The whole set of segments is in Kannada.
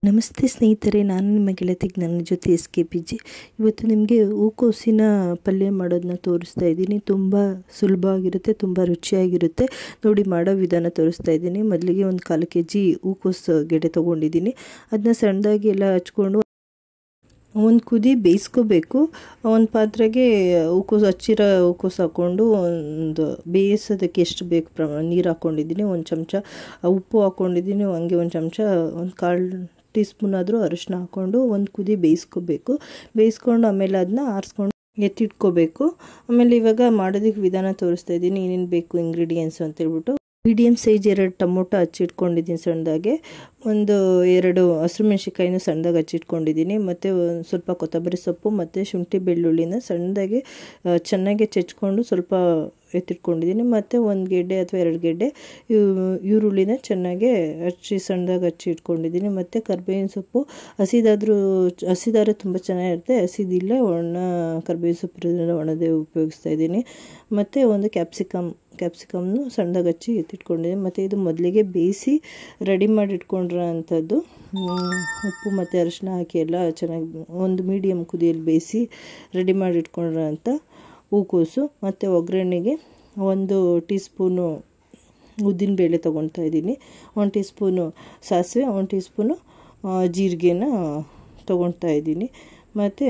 ನಮಸ್ತೆ ಸ್ನೇಹಿತರೆ ನಾನು ನಿಮ್ಮ ಗೆಳತಿಗೆ ನನ್ನ ಜೊತೆ ಎಸ್ ಕೆ ಪಿ ಜಿ ಇವತ್ತು ನಿಮಗೆ ಹೂಕೋಸಿನ ಪಲ್ಯ ಮಾಡೋದನ್ನ ತೋರಿಸ್ತಾ ಇದ್ದೀನಿ ತುಂಬ ಸುಲಭವಾಗಿರುತ್ತೆ ತುಂಬ ರುಚಿಯಾಗಿರುತ್ತೆ ನೋಡಿ ಮಾಡೋ ವಿಧಾನ ತೋರಿಸ್ತಾ ಇದ್ದೀನಿ ಮೊದಲಿಗೆ ಒಂದು ಕಾಲು ಕೆ ಜಿ ಹೂಕೋಸು ಗೆಡೆ ತೊಗೊಂಡಿದ್ದೀನಿ ಅದನ್ನ ಸಣ್ಣದಾಗಿ ಎಲ್ಲ ಹಚ್ಕೊಂಡು ಒಂದು ಕುದಿ ಬೇಯಿಸ್ಕೋಬೇಕು ಒಂದು ಪಾತ್ರೆಗೆ ಹೂಕೋಸು ಹಚ್ಚಿರೋ ಹೂಕೋಸು ಹಾಕ್ಕೊಂಡು ಒಂದು ಬೇಯಿಸೋದಕ್ಕೆ ಎಷ್ಟು ಬೇಕು ಪ್ರಮಾಣ ನೀರು ಹಾಕ್ಕೊಂಡಿದ್ದೀನಿ ಒಂದು ಚಮಚ ಉಪ್ಪು ಹಾಕ್ಕೊಂಡಿದ್ದೀನಿ ಹಂಗೆ ಒಂದು ಚಮಚ ಒಂದು ಕಾಳು ಟೀ ಸ್ಪೂನ್ ಆದರೂ ಅರಿಶಿನ ಹಾಕ್ಕೊಂಡು ಒಂದು ಕುದಿ ಬೇಯಿಸ್ಕೋಬೇಕು ಬೇಯಿಸ್ಕೊಂಡು ಆಮೇಲೆ ಅದನ್ನ ಆರಿಸ್ಕೊಂಡು ಎತ್ತಿಟ್ಕೋಬೇಕು ಆಮೇಲೆ ಇವಾಗ ಮಾಡೋದಕ್ಕೆ ವಿಧಾನ ತೋರಿಸ್ತಾ ಇದ್ದೀನಿ ಏನೇನು ಬೇಕು ಇಂಗ್ರೀಡಿಯೆಂಟ್ಸು ಅಂತೇಳ್ಬಿಟ್ಟು ಮೀಡಿಯಮ್ ಸೈಜ್ ಎರಡು ಟೊಮೊಟೊ ಹಚ್ಚಿಟ್ಕೊಂಡಿದ್ದೀನಿ ಸಣ್ಣದಾಗೆ ಒಂದು ಎರಡು ಹಸಿರು ಮೆಣಸಿನ್ಕಾಯಿನೂ ಸಣ್ಣದಾಗಿ ಹಚ್ಚಿಟ್ಕೊಂಡಿದ್ದೀನಿ ಮತ್ತು ಸ್ವಲ್ಪ ಕೊತ್ತಂಬರಿ ಸೊಪ್ಪು ಮತ್ತು ಶುಂಠಿ ಬೆಳ್ಳುಳ್ಳಿನ ಸಣ್ಣದಾಗಿ ಚೆನ್ನಾಗಿ ಚೆಚ್ಕೊಂಡು ಸ್ವಲ್ಪ ಎತ್ತಿಟ್ಕೊಂಡಿದ್ದೀನಿ ಮತ್ತು ಒಂದು ಗೆಡ್ಡೆ ಅಥವಾ ಎರಡು ಗೆಡ್ಡೆ ಈರುಳ್ಳಿನ ಚೆನ್ನಾಗಿ ಹಚ್ಚಿ ಸಣ್ಣದಾಗಿ ಹಚ್ಚಿ ಇಟ್ಕೊಂಡಿದ್ದೀನಿ ಮತ್ತು ಕರ್ಬೇವಿನ ಸೊಪ್ಪು ಹಸಿದಾದರೂ ಹಸಿದಾದ್ರೆ ತುಂಬ ಚೆನ್ನಾಗಿರುತ್ತೆ ಹಸಿದಿಲ್ಲ ಒಣ ಕರ್ಬೇವಿನ ಸೊಪ್ಪು ಇರೋದ್ರಿಂದ ಒಣದೇ ಉಪಯೋಗಿಸ್ತಾ ಇದ್ದೀನಿ ಮತ್ತು ಒಂದು ಕ್ಯಾಪ್ಸಿಕಮ್ ಕ್ಯಾಪ್ಸಿಕಮ್ನು ಸಣ್ಣದಾಗಿ ಹಚ್ಚಿ ಎತ್ತಿಟ್ಕೊಂಡಿದ್ದೀನಿ ಮತ್ತು ಇದು ಮೊದಲಿಗೆ ಬೇಯಿಸಿ ರೆಡಿ ಮಾಡಿ ಇಟ್ಕೊಂಡಿರೋ ಅಂಥದ್ದು ಉಪ್ಪು ಮತ್ತು ಅರಿಶಿನ ಹಾಕಿ ಎಲ್ಲ ಚೆನ್ನಾಗಿ ಒಂದು ಮೀಡಿಯಮ್ ಕುದಿಯಲ್ಲಿ ಬೇಯಿಸಿ ರೆಡಿ ಮಾಡಿ ಇಟ್ಕೊಂಡಿರೋ ಅಂಥ ಹೂಕೋಸು ಮತ್ತು ಒಗ್ಗರಣೆಗೆ ಒಂದು ಟೀ ಸ್ಪೂನು ಉದ್ದಿನಬೇಳೆ ತೊಗೊಳ್ತಾ ಇದ್ದೀನಿ ಒಂದು ಟೀ ಸ್ಪೂನು ಸಾಸಿವೆ ಒಂದು ಟೀ ಸ್ಪೂನು ಜೀರಿಗೆನ ತೊಗೊಳ್ತಾ ಇದ್ದೀನಿ ಮತ್ತು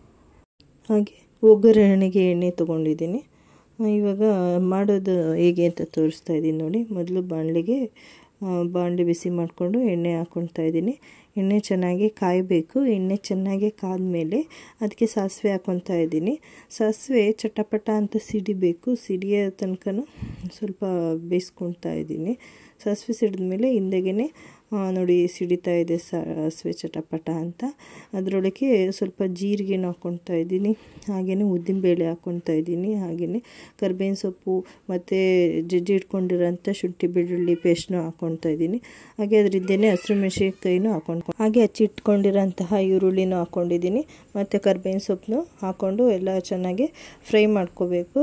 ಹಾಗೆ ಒಗ್ಗರಣೆಗೆ ಎಣ್ಣೆ ತೊಗೊಂಡಿದ್ದೀನಿ ಇವಾಗ ಮಾಡೋದು ಹೇಗೆ ಅಂತ ತೋರಿಸ್ತಾ ಇದ್ದೀನಿ ನೋಡಿ ಮೊದಲು ಬಾಣಲಿಗೆ ಬಾಣಲಿ ಬಿಸಿ ಮಾಡಿಕೊಂಡು ಎಣ್ಣೆ ಹಾಕ್ಕೊಳ್ತಾ ಇದ್ದೀನಿ ಎಣ್ಣೆ ಚೆನ್ನಾಗಿ ಕಾಯಬೇಕು ಎಣ್ಣೆ ಚೆನ್ನಾಗಿ ಕಾದ್ಮೇಲೆ ಅದಕ್ಕೆ ಸಾಸಿವೆ ಹಾಕ್ಕೊತಾ ಇದ್ದೀನಿ ಸಾಸಿವೆ ಚಟಪಟ ಅಂತ ಸಿಡಿಬೇಕು ಸಿಡಿಯೋ ತನಕ ಸ್ವಲ್ಪ ಬೇಯಿಸ್ಕೊಳ್ತಾ ಇದ್ದೀನಿ ಸಾಸಿವೆ ಸಿಡಿದ್ಮೇಲೆ ಹಿಂದೆಗೇ ನೋಡಿ ಸಿಡಿತಾ ಇದೆ ಸಾಸಿವೆ ಚಟಪಟ ಅಂತ ಅದರೊಳಗೆ ಸ್ವಲ್ಪ ಜೀರಿಗೆನ ಹಾಕ್ಕೊಳ್ತಾ ಇದ್ದೀನಿ ಹಾಗೆಯೇ ಉದ್ದಿನಬೇಳೆ ಹಾಕ್ಕೊಳ್ತಾ ಇದ್ದೀನಿ ಹಾಗೆಯೇ ಕರ್ಬೇವಿನ ಸೊಪ್ಪು ಮತ್ತು ಜಜ್ಜಿ ಇಟ್ಕೊಂಡಿರೋಂಥ ಶುಂಠಿ ಬೆಳ್ಳುಳ್ಳಿ ಪೇಸ್ಟ್ನು ಹಾಕ್ಕೊಳ್ತಾ ಇದ್ದೀನಿ ಹಾಗೆ ಅದರಿಂದನೇ ಹಸಿರು ಮೆಣಸಿನ್ಕಾಯಿನೂ ಹಾಕ್ಕೊಂಡು ಹಾಗೆ ಹಚ್ಚಿಟ್ಕೊಂಡಿರೋಂತಹ ಈರುಳ್ಳಿನೂ ಹಾಕ್ಕೊಂಡಿದ್ದೀನಿ ಮತ್ತು ಕರ್ಬೇವಿನ ಸೊಪ್ಪನ್ನು ಹಾಕ್ಕೊಂಡು ಎಲ್ಲ ಚೆನ್ನಾಗಿ ಫ್ರೈ ಮಾಡ್ಕೋಬೇಕು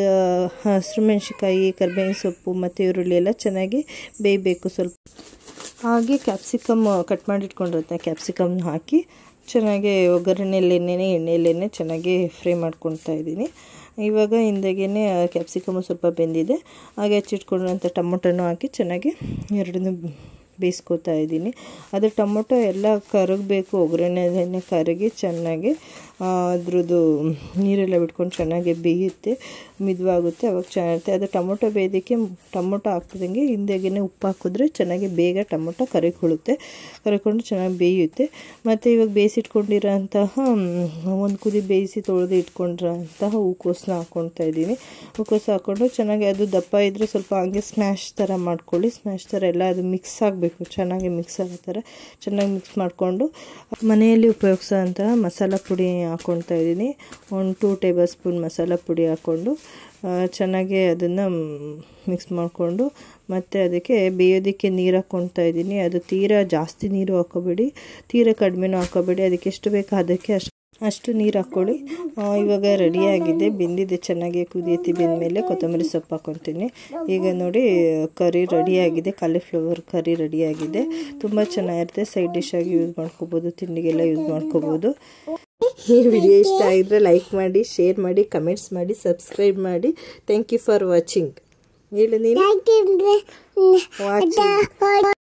ಹಸಿರು ಮೆಣಸಿನ್ಕಾಯಿ ಕರ್ಬೇವಿನ ಸೊಪ್ಪು ಮತ್ತು ಈರುಳ್ಳಿ ಎಲ್ಲ ಚೆನ್ನಾಗಿ ಬೇಯಬೇಕು ಸ್ವಲ್ಪ ಹಾಗೆ ಕ್ಯಾಪ್ಸಿಕಮ್ ಕಟ್ ಮಾಡಿ ಇಟ್ಕೊಂಡಿರುತ್ತೆ ಕ್ಯಾಪ್ಸಿಕಮ್ನ ಹಾಕಿ ಚೆನ್ನಾಗಿ ಒಗ್ಗರಣೆಯಲ್ಲೇನೆ ಎಣ್ಣೆಯಲ್ಲೇನೆ ಚೆನ್ನಾಗಿ ಫ್ರೈ ಮಾಡ್ಕೊಳ್ತಾ ಇದ್ದೀನಿ ಇವಾಗ ಹಿಂದಾಗೇ ಕ್ಯಾಪ್ಸಿಕಮು ಸ್ವಲ್ಪ ಬೆಂದಿದೆ ಹಾಗೆ ಹಚ್ಚಿಟ್ಕೊಂಡಿರೋಂಥ ಟೊಮೊಟೊನೂ ಹಾಕಿ ಚೆನ್ನಾಗಿ ಎರಡನ್ನೂ ಬೇಯಿಸ್ಕೊತಾ ಇದ್ದೀನಿ ಅದು ಟೊಮೊಟೊ ಎಲ್ಲ ಕರಗಬೇಕು ಒಗ್ಗರಣೆನೇ ಕರಗಿ ಚೆನ್ನಾಗಿ ಅದ್ರದ್ದು ನೀರೆಲ್ಲ ಬಿಟ್ಕೊಂಡು ಚೆನ್ನಾಗಿ ಬೇಯುತ್ತೆ ಮಿದುವಾಗುತ್ತೆ ಅವಾಗ ಚೆನ್ನಾಗಿರುತ್ತೆ ಅದು ಟೊಮೊಟೊ ಬೇಯೋದಕ್ಕೆ ಟೊಮೊಟೊ ಹಾಕ್ತಿದಂಗೆ ಹಿಂದೆಗೇ ಉಪ್ಪು ಹಾಕಿದ್ರೆ ಚೆನ್ನಾಗಿ ಬೇಗ ಟೊಮೊಟೊ ಕರಗಿಕೊಳ್ಳುತ್ತೆ ಕರಕೊಂಡು ಚೆನ್ನಾಗಿ ಬೇಯುತ್ತೆ ಮತ್ತು ಇವಾಗ ಬೇಯಿಸಿಟ್ಕೊಂಡಿರೋ ಅಂತಹ ಒಂದು ಕುದಿ ಬೇಯಿಸಿ ತೊಳೆದು ಇಟ್ಕೊಂಡಿರೋ ಅಂತಹ ಹೂಕೋಸನ್ನ ಹಾಕ್ಕೊಳ್ತಾ ಇದ್ದೀನಿ ಹೂಕೋಸು ಹಾಕ್ಕೊಂಡು ಚೆನ್ನಾಗಿ ಅದು ದಪ್ಪ ಇದ್ದರೆ ಸ್ವಲ್ಪ ಹಂಗೆ ಸ್ಮ್ಯಾಶ್ ಥರ ಮಾಡ್ಕೊಳ್ಳಿ ಸ್ಮ್ಯಾಶ್ ಥರ ಎಲ್ಲ ಅದು ಮಿಕ್ಸ್ ಆಗಬೇಕು ಚೆನ್ನಾಗಿ ಮಿಕ್ಸ್ ಆಗೋ ಥರ ಚೆನ್ನಾಗಿ ಮಿಕ್ಸ್ ಮಾಡಿಕೊಂಡು ಮನೆಯಲ್ಲಿ ಉಪಯೋಗಿಸೋ ಅಂತಹ ಮಸಾಲ ಪುಡಿ ಹಾಕ್ಕೊಳ್ತಾ ಇದ್ದೀನಿ ಒಂದು ಟೂ ಟೇಬಲ್ ಸ್ಪೂನ್ ಮಸಾಲ ಪುಡಿ ಹಾಕ್ಕೊಂಡು ಚೆನ್ನಾಗಿ ಅದನ್ನು ಮಿಕ್ಸ್ ಮಾಡಿಕೊಂಡು ಮತ್ತು ಅದಕ್ಕೆ ಬೇಯೋದಕ್ಕೆ ನೀರು ಹಾಕ್ಕೊಳ್ತಾ ಇದ್ದೀನಿ ಅದು ತೀರಾ ಜಾಸ್ತಿ ನೀರು ಹಾಕೋಬೇಡಿ ತೀರಾ ಕಡಿಮೆನೂ ಹಾಕೋಬೇಡಿ ಅದಕ್ಕೆ ಎಷ್ಟು ಬೇಕು ಅದಕ್ಕೆ ಅಷ್ಟು ಅಷ್ಟು ನೀರು ಹಾಕ್ಕೊಳ್ಳಿ ಇವಾಗ ರೆಡಿಯಾಗಿದೆ ಬೆಂದಿದೆ ಚೆನ್ನಾಗಿ ಕುದಿಯತಿ ಬೆಂದಮೇಲೆ ಕೊತ್ತಂಬರಿ ಸೊಪ್ಪು ಹಾಕ್ಕೊತೀನಿ ಈಗ ನೋಡಿ ಕರಿ ರೆಡಿಯಾಗಿದೆ ಕಾಲಿಫ್ಲವರ್ ಕರಿ ರೆಡಿಯಾಗಿದೆ ತುಂಬ ಚೆನ್ನಾಗಿರುತ್ತೆ ಸೈಡ್ ಡಿಶ್ ಆಗಿ ಯೂಸ್ ಮಾಡ್ಕೋಬೋದು ತಿಂಡಿಗೆಲ್ಲ ಯೂಸ್ ಮಾಡ್ಕೋಬೋದು ಈ ವಿಡಿಯೋ ಇಷ್ಟ ಆಗಿದ್ರೆ ಲೈಕ್ ಮಾಡಿ ಶೇರ್ ಮಾಡಿ ಕಮೆಂಟ್ಸ್ ಮಾಡಿ ಸಬ್ಸ್ಕ್ರೈಬ್ ಮಾಡಿ ಥ್ಯಾಂಕ್ ಯು ಫಾರ್ ವಾಚಿಂಗ್ ಹೇಳು ನೀನು ವಾಚಿಂಗ್